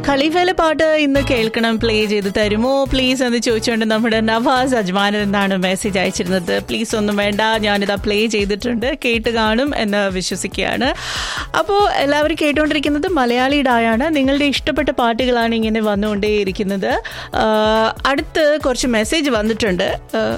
ഖലീഫയിലെ പാട്ട് ഇന്ന് കേൾക്കണം പ്ലേ ചെയ്ത് തരുമോ പ്ലീസ് എന്ന് ചോദിച്ചുകൊണ്ട് നമ്മുടെ നവാസ് അജ്മാൻ എന്നാണ് മെസ്സേജ് അയച്ചിരുന്നത് പ്ലീസ് ഒന്നും വേണ്ട ഞാനിതാ പ്ലേ ചെയ്തിട്ടുണ്ട് കേട്ട് കാണും എന്ന് വിശ്വസിക്കുകയാണ് അപ്പോൾ എല്ലാവരും കേട്ടുകൊണ്ടിരിക്കുന്നത് മലയാളിയുടായാണ് നിങ്ങളുടെ ഇഷ്ടപ്പെട്ട പാട്ടുകളാണ് ഇങ്ങനെ വന്നുകൊണ്ടേയിരിക്കുന്നത് ആഹ് അടുത്ത് കുറച്ച് മെസ്സേജ് വന്നിട്ടുണ്ട് ആഹ്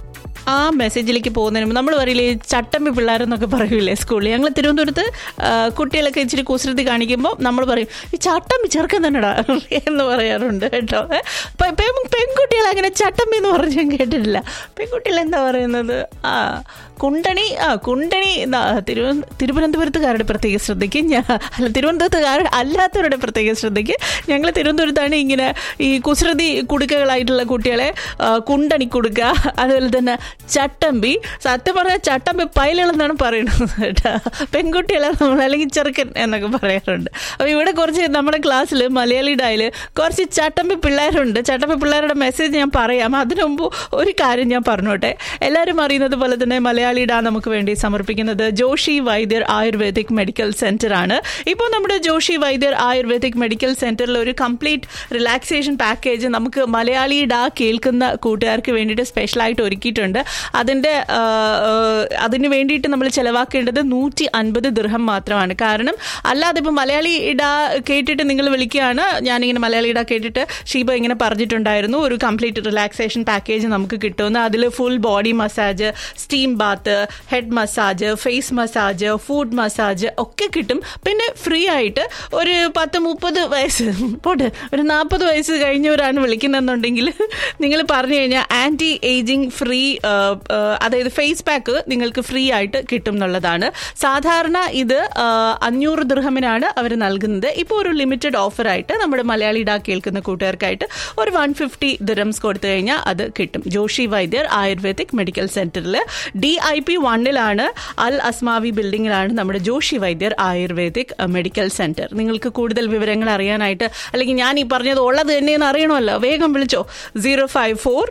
ആ മെസ്സേജിലേക്ക് പോകുന്നതിന് മുമ്പ് നമ്മൾ പറയില്ലേ ഈ ചട്ടമ്പി പിള്ളേരെന്നൊക്കെ പറയൂലേ സ്കൂളിൽ ഞങ്ങൾ തിരുവനന്തപുരത്ത് ആ, കുട്ടികളൊക്കെ ഇച്ചിരി കുസൃതി കാണിക്കുമ്പോൾ നമ്മൾ പറയും ഈ ചട്ടമ്പി ചെറുക്കൻ തന്നെടാ എന്ന് പറയാറുണ്ട് കേട്ടോ ഏ, പെ- പെ- പെൺകുട്ടികൾ അങ്ങനെ ചട്ടമ്പി എന്ന് പറഞ്ഞ് ഞാൻ കേട്ടിട്ടില്ല പെൺകുട്ടികൾ എന്താ പറയുന്നത് ആ കുണ്ടണി ആ കുണ്ടണി എന്നാ, തിരുവ തിരുവനന്തപുരത്തുകാരുടെ പ്രത്യേക ശ്രദ്ധയ്ക്ക് ഞാൻ അല്ല തിരുവനന്തപുരത്തുകാർ അല്ലാത്തവരുടെ പ്രത്യേക ശ്രദ്ധയ്ക്ക് ഞങ്ങൾ തിരുവനന്തപുരത്താണ് ഇങ്ങനെ ഈ കുസൃതി കുടുക്കകളായിട്ടുള്ള കുട്ടികളെ ആ, കുണ്ടണി കൊടുക്കുക അതുപോലെ തന്നെ ചട്ടമ്പി സത്യം പറഞ്ഞാൽ ചട്ടമ്പി പൈലുകളെന്നാണ് പറയുന്നത് കേട്ടോ പെൺകുട്ടികളെ നമ്മൾ അല്ലെങ്കിൽ ചെറുക്കൻ എന്നൊക്കെ പറയാറുണ്ട് അപ്പോൾ ഇവിടെ കുറച്ച് നമ്മുടെ ക്ലാസ്സിൽ മലയാളി ഡായിൽ കുറച്ച് ചട്ടമ്പി പിള്ളേരുണ്ട് ചട്ടമ്പി പിള്ളേരുടെ മെസ്സേജ് ഞാൻ പറയാം അതിനു മുമ്പ് ഒരു കാര്യം ഞാൻ പറഞ്ഞോട്ടെ എല്ലാവരും അറിയുന്നത് പോലെ തന്നെ മലയാളി ഡാ നമുക്ക് വേണ്ടി സമർപ്പിക്കുന്നത് Joshi Vaidyar ayurvedic medical centre ആണ് ഇപ്പോൾ നമ്മുടെ ജോഷി വൈദ്യർ ആയുർവേദിക് മെഡിക്കൽ സെന്ററിൽ ഒരു കംപ്ലീറ്റ് റിലാക്സേഷൻ പാക്കേജ് നമുക്ക് മലയാളി ഡാ കേൾക്കുന്ന കൂട്ടുകാർക്ക് വേണ്ടിയിട്ട് സ്പെഷ്യലായിട്ട് ഒരുക്കിയിട്ടുണ്ട് അതിൻ്റെ ആ, ആ, അതിന് വേണ്ടിയിട്ട് നമ്മൾ ചിലവാക്കേണ്ടത് നൂറ്റി അൻപത് ദൃഹം മാത്രമാണ് കാരണം അല്ലാതെ ഇപ്പോൾ മലയാളി ഇട കേട്ടിട്ട് നിങ്ങൾ വിളിക്കുകയാണ് ഞാനിങ്ങനെ മലയാളി ഇട കേട്ടിട്ട് ഷീബ ഇങ്ങനെ പറഞ്ഞിട്ടുണ്ടായിരുന്നു ഒരു കംപ്ലീറ്റ് റിലാക്സേഷൻ പാക്കേജ് നമുക്ക് കിട്ടുമെന്ന് അതിൽ full body massage steam bath head massage face massage foot massage ഒക്കെ കിട്ടും പിന്നെ ഫ്രീ ആയിട്ട് ഒരു പത്ത് മുപ്പത് വയസ്സ് പോട്ടെ ഒരു നാൽപ്പത് വയസ്സ് കഴിഞ്ഞവരാണ് വിളിക്കുന്നതെന്നുണ്ടെങ്കിൽ നിങ്ങൾ പറഞ്ഞു കഴിഞ്ഞാൽ ആൻറ്റി ഏജിങ് ഫ്രീ അതായത് ഫേസ് പാക്ക് നിങ്ങൾക്ക് ഫ്രീ ആയിട്ട് കിട്ടും എന്നുള്ളതാണ് സാധാരണ ഇത് ആ, അഞ്ഞൂറ് ദൃഹമിനാണ് അവർ നൽകുന്നത് ഇപ്പോൾ ഒരു ലിമിറ്റഡ് ഓഫറായിട്ട് നമ്മുടെ മലയാളി ഡാ കേൾക്കുന്ന കൂട്ടുകാർക്കായിട്ട് ഒരു വൺ ഫിഫ്റ്റി ദിറംസ് കൊടുത്തു കഴിഞ്ഞാൽ അത് കിട്ടും ജോഷി വൈദ്യർ ആയുർവേദിക് മെഡിക്കൽ സെന്ററിൽ ഡി ഐ പി വണ്ണിലാണ് അൽ അസ്മാവി ബിൽഡിങ്ങിലാണ് നമ്മുടെ Joshi Vaidyar ayurvedic ah, medical centre നിങ്ങൾക്ക് കൂടുതൽ വിവരങ്ങൾ അറിയാനായിട്ട് അല്ലെങ്കിൽ ഞാൻ ഈ പറഞ്ഞത് ഉള്ളത് തന്നെയെന്ന് അറിയണമല്ലോ വേഗം വിളിച്ചോ zero five four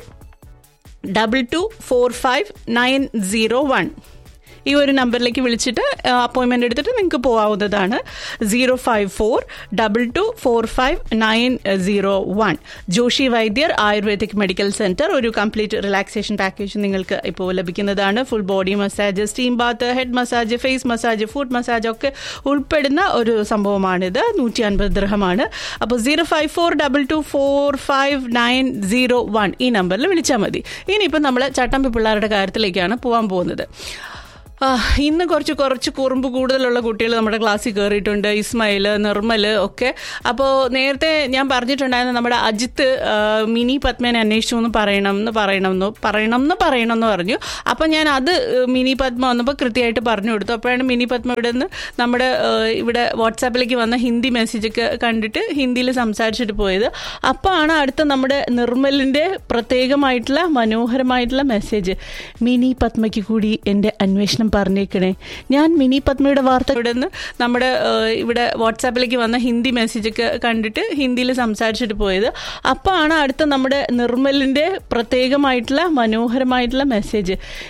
double two four five nine zero one ഈ ഒരു നമ്പറിലേക്ക് വിളിച്ചിട്ട് അപ്പോയിൻമെൻ്റ് എടുത്തിട്ട് നിങ്ങൾക്ക് പോകാവുന്നതാണ് zero five four double two four five nine zero one Joshi Vaidyar ayurvedic medical centre ഒരു കംപ്ലീറ്റ് റിലാക്സേഷൻ പാക്കേജ് നിങ്ങൾക്ക് ഇപ്പോൾ ലഭിക്കുന്നതാണ് full body massage steam bath head massage face massage foot massage ഒക്കെ ഉൾപ്പെടുന്ന ഒരു സംഭവമാണിത് നൂറ്റി അൻപത് ദൃഹമാണ് അപ്പോൾ zero five four double two four five nine zero one ഈ നമ്പറിൽ വിളിച്ചാൽ മതി ഇനിയിപ്പോൾ നമ്മൾ ചട്ടമ്പി പിള്ളേരുടെ കാര്യത്തിലേക്കാണ് പോകാൻ പോകുന്നത് ആ, ഇന്ന് കുറച്ച് കുറച്ച് കുറുമ്പ് കൂടുതലുള്ള കുട്ടികൾ നമ്മുടെ ക്ലാസ്സിൽ കയറിയിട്ടുണ്ട് ഇസ്മായിൽ നിർമ്മൽ ഒക്കെ അപ്പോൾ നേരത്തെ ഞാൻ പറഞ്ഞിട്ടുണ്ടായിരുന്നു നമ്മുടെ അജിത്ത് ആ, മിനി പത്മേനെ അന്വേഷിച്ചു എന്ന് പറയണം എന്ന് പറയണം എന്ന് പറയണം എന്ന് പറയണം എന്ന് പറഞ്ഞു അപ്പോൾ ഞാൻ അത് മിനി പത്മ വന്നപ്പോൾ കൃത്യമായിട്ട് പറഞ്ഞു കൊടുത്തു അപ്പോഴാണ് മിനി പത്മ ഇവിടെ നിന്ന് നമ്മുടെ ആ, ഇവിടെ വാട്സാപ്പിലേക്ക് വന്ന ഹിന്ദി മെസ്സേജൊക്കെ കണ്ടിട്ട് ഹിന്ദിയിൽ സംസാരിച്ചിട്ട് പോയത് അപ്പോൾ ആണ് അടുത്ത നമ്മുടെ നിർമ്മലിൻ്റെ പ്രത്യേകമായിട്ടുള്ള മനോഹരമായിട്ടുള്ള മെസ്സേജ് മിനി പത്മയ്ക്ക് കൂടി എൻ്റെ അന്വേഷണം പറഞ്ഞേക്കണേ ഞാൻ മിനി പത്മയുടെ വാർത്ത ഇവിടെ നിന്ന് നമ്മുടെ ആ, ഇവിടെ വാട്സാപ്പിലേക്ക് വന്ന ഹിന്ദി മെസ്സേജൊക്കെ കണ്ടിട്ട് ഹിന്ദിയിൽ സംസാരിച്ചിട്ട് പോയത് അപ്പോൾ ആണ് അടുത്ത നമ്മുടെ നിർമ്മലിൻ്റെ പ്രത്യേകമായിട്ടുള്ള മനോഹരമായിട്ടുള്ള മെസ്സേജ്